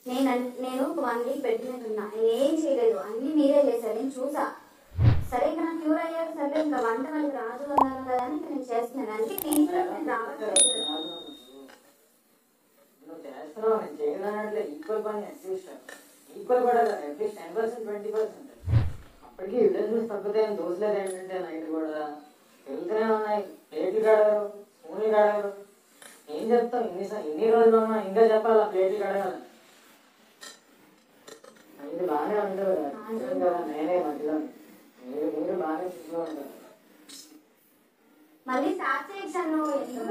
నేను అన్- నేను ఒక వన్ వీక్ పెట్టినట్టున్నా నేను ఏం చేయలేదు అన్ని మీరే చేశారు నేను చూసా సరే ఇంకా నాకు క్యూర్ అయ్యారు సరే ఇంకా వంట వాళ్ళకి రాదు అన్నారు కదా అని ఇంకా నేను చేస్తున్నాను అందుకే టీచర్ నేను రావట్లేదు నువ్వు చేస్తున్నావు నేను చేయగలనంటే ఈక్వల్ పని అట్లీస్ట్ ఈక్వల్ కూడా at least ten percent twenty percent అప్పటికి యుటెన్సిల్స్ తప్పితే ఏం దోశలేదు ఏంటంటే నైట్ కూడా వెళ్తూనే ఉన్నాయి ప్లేట్లు కడగరు స్పూన్లు కడగరు ఏం చెప్తాం ఇన్ని స- ఇన్ని రోజులు ఉన్నా ఇంకా చెప్పాలా ప్లేట్లు కడగాలి ఇది బాగానే ఉండదు కదా నేనే మధ్యలో మీరు మీరు బాగానే చూస్తూ ఉంటారు మళ్ళీ స్టార్ట్ చేయొచ్చాను ఎందుకు